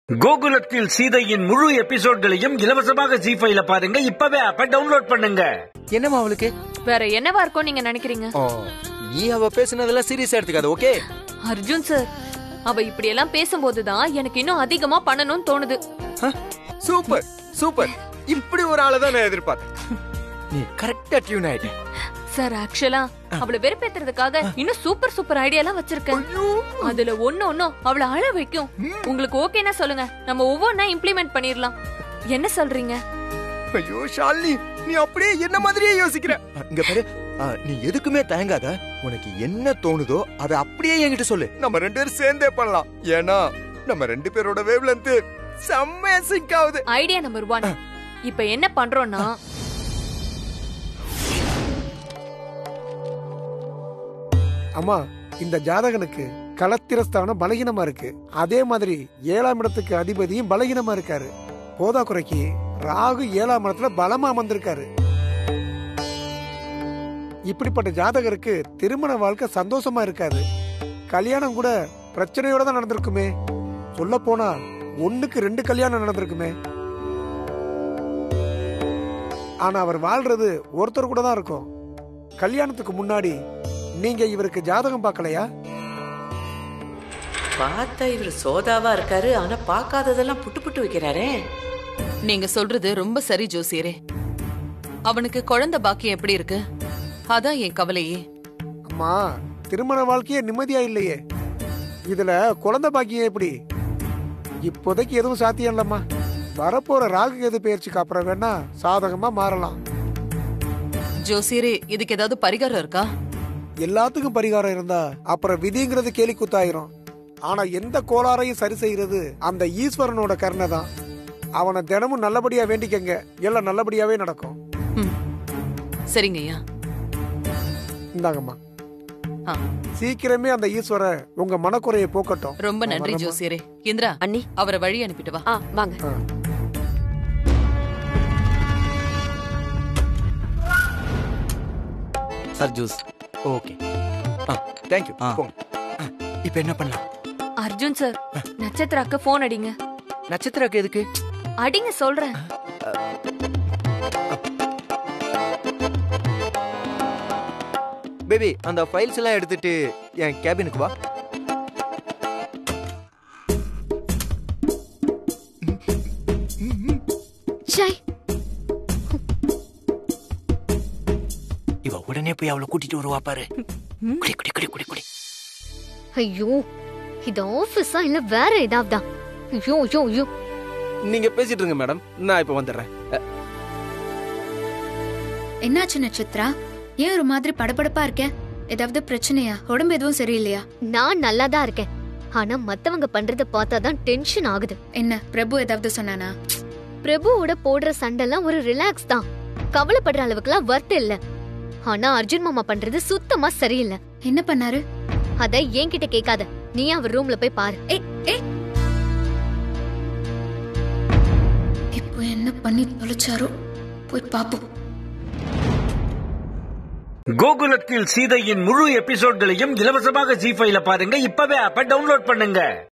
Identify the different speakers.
Speaker 1: கோகுலத்தில் சீதையின் முழு எபிசோட்களையும் இலவசமாக ஜி ஃபைல பாருங்க இப்பவே ஆப்ப டவுன்லோட் பண்ணுங்க
Speaker 2: என்னம்மா அவளுக்கு
Speaker 3: வேற என்னவா இருக்கும் நீங்க நினைக்கிறீங்க
Speaker 2: ஓ நீ அவ பேசுனதெல்லாம் சீரியஸா எடுத்துக்காத ஓகே
Speaker 3: அர்ஜுன் சார் அவ இப்படி எல்லாம் பேசும்போதுதான் எனக்கு இன்னும் அதிகமா பண்ணணும்னு தோணுது
Speaker 2: சூப்பர் சூப்பர் இப்படி ஒரு ஆளை தான் நான் எதிர்பார்த்தேன் நீ கரெக்டா டியூன் ஆயிட்ட
Speaker 3: சார் ஆக்சுவலா அவளை வெறுப்பேத்துறதுக்காக இன்னும் சூப்பர் சூப்பர் ஐடியா எல்லாம் வச்சிருக்கேன் அதுல ஒண்ணு ஒண்ணும் அவளை அழ வைக்கும் உங்களுக்கு ஓகேனா சொல்லுங்க நம்ம ஒவ்வொன்னா இம்ப்ளிமெண்ட் பண்ணிரலாம் என்ன சொல்றீங்க
Speaker 2: ஐயோ ஷாலினி நீ அப்படியே என்ன மாதிரியே யோசிக்கிற இங்க பாரு ஆ, நீ எதுக்குமே தயங்காத உனக்கு என்ன தோணுதோ அதை அப்படியே என்கிட்ட சொல்லு நம்ம ரெண்டு பேரும் சேர்ந்தே பண்ணலாம் ஏன்னா நம்ம ரெண்டு பேரோட வேவ் லென்த் செம்ம சிங்க் ஆகுது
Speaker 3: ஐடியா நம்பர் ஒன் இப்ப என்ன பண்றோம்னா
Speaker 4: அம்மா இந்த ஜாதகனுக்கு களத்திரஸ்தானம் பலகீனமா இருக்கு அதே மாதிரி ஏழாம் இடத்துக்கு அதிபதியும் பலகீனமா இருக்காரு போதா குறைக்கு ராகு ஏழாம் இடத்துல பலமா அமர்ந்திருக்காரு இப்படிப்பட்ட ஜாதகருக்கு திருமண வாழ்க்கை சந்தோஷமா இருக்காது கல்யாணம் கூட பிரச்சனையோட தான் நடந்திருக்குமே சொல்ல போனா ஒண்ணுக்கு ரெண்டு கல்யாணம் நடந்திருக்குமே ஆனா அவர் வாழ்றது ஒருத்தர் கூட தான் இருக்கும் கல்யாணத்துக்கு முன்னாடி நீங்க இவருக்கு ஜாதகம் பார்க்கலையா
Speaker 5: பார்த்தா இவர் சோதாவா இருக்காரு ஆனா பார்க்காததெல்லாம் புட்டு புட்டு வைக்கிறாரே
Speaker 6: நீங்க சொல்றது ரொம்ப சரி ஜோசியரே அவனுக்கு குழந்தை பாக்கியம் எப்படி இருக்கு அதான் என் கவலையே
Speaker 4: அம்மா திருமண வாழ்க்கையே நிம்மதியா இல்லையே இதுல குழந்தை பாக்கியம் எப்படி இப்போதைக்கு எதுவும் சாத்தியம் இல்லம்மா வரப்போற ராகு கேது பயிற்சிக்கு அப்புறம் வேணா சாதகமா மாறலாம்
Speaker 6: ஜோசியரே இதுக்கு ஏதாவது பரிகாரம் இருக்கா
Speaker 4: எல்லாத்துக்கும் பரிகாரம் இருந்தா அப்புறம் விதிங்கிறது கேலி குத்தாயிரும் ஆனா எந்த கோளாறையும் சரி செய்யறது அந்த ஈஸ்வரனோட கருணை தான் அவனை தினமும் நல்லபடியா வேண்டிக்கங்க எல்லாம் நல்லபடியாவே நடக்கும்
Speaker 6: ம். சரிங்க ஐயா
Speaker 4: இந்தாங்கம்மா
Speaker 6: ஆ,
Speaker 4: சீக்கிரமே அந்த ஈஸ்வரன் உங்க மனக்குறையை போக்கட்டும்
Speaker 6: ரொம்ப நன்றி
Speaker 4: வரேம்மா.
Speaker 6: ஜோசியரே இந்திரா
Speaker 7: அண்ணி
Speaker 6: அவரை வழி அனுப்பிட்டு வா
Speaker 7: ஆ வாங்க
Speaker 2: சார் ஜூஸ் ஓகே ஆ தேங்க்யூ
Speaker 8: ஆ.
Speaker 2: போங்க ஆ, இப்போ என்ன பண்ணலாம்
Speaker 3: அர்ஜுன் சார் நட்சத்திராக்கு போன் அடிங்க
Speaker 2: நட்சத்திராக்கு எதுக்கு
Speaker 3: அடிங்க சொல்றேன்
Speaker 2: பேபி அந்த ஃபைல்ஸ் எல்லாம் எடுத்துட்டு என் கேபினுக்கு வா
Speaker 7: ஷாய்
Speaker 2: இவ உடனே போய் அவளை கூட்டிட்டு வருவா பாரு குடி குடி குடி குடி குடி
Speaker 7: ஐயோ இது ஆபீஸா இல்ல வேற ஏதாவதா ஐயோ ஐயோ ஐயோ
Speaker 8: நீங்க பேசிட்டு இருங்க மேடம் நான் இப்ப வந்துடுறேன்
Speaker 9: என்னாச்சு நட்சத்திரா ஏன் ஒரு மாதிரி படபடப்பா இருக்க ஏதாவது பிரச்சனையா உடம்பு எதுவும் சரியில்லையா
Speaker 7: நான் நல்லா தான் இருக்கேன் ஆனா மத்தவங்க பண்றத பார்த்தா தான் டென்ஷன் ஆகுது
Speaker 9: என்ன பிரபு ஏதாவது சொன்னானா
Speaker 7: பிரபுவோட போடுற சண்டைலாம் ஒரு ரிலாக்ஸ் தான் கவலைப்படுற அளவுக்குலாம் வர்த்து இல்ல ஆனா அர்ஜுன் மாமா பண்றது சுத்தமா சரியில்லை
Speaker 9: என்ன பண்ணாரு
Speaker 7: அத என்கிட்ட கேட்காத நீ அவர் ரூம்ல போய் பாரு
Speaker 9: ஏய் ஏய் இப்போ என்ன பண்ணி தொலைச்சாரோ போய் பாப்போம்
Speaker 1: கோகுலத்தில் சீதையின் முழு எபிசோட்களையும் இலவசமாக ஜி ஃபைல பாருங்க இப்பவே ஆப்ப டவுன்லோட் பண்ணுங்க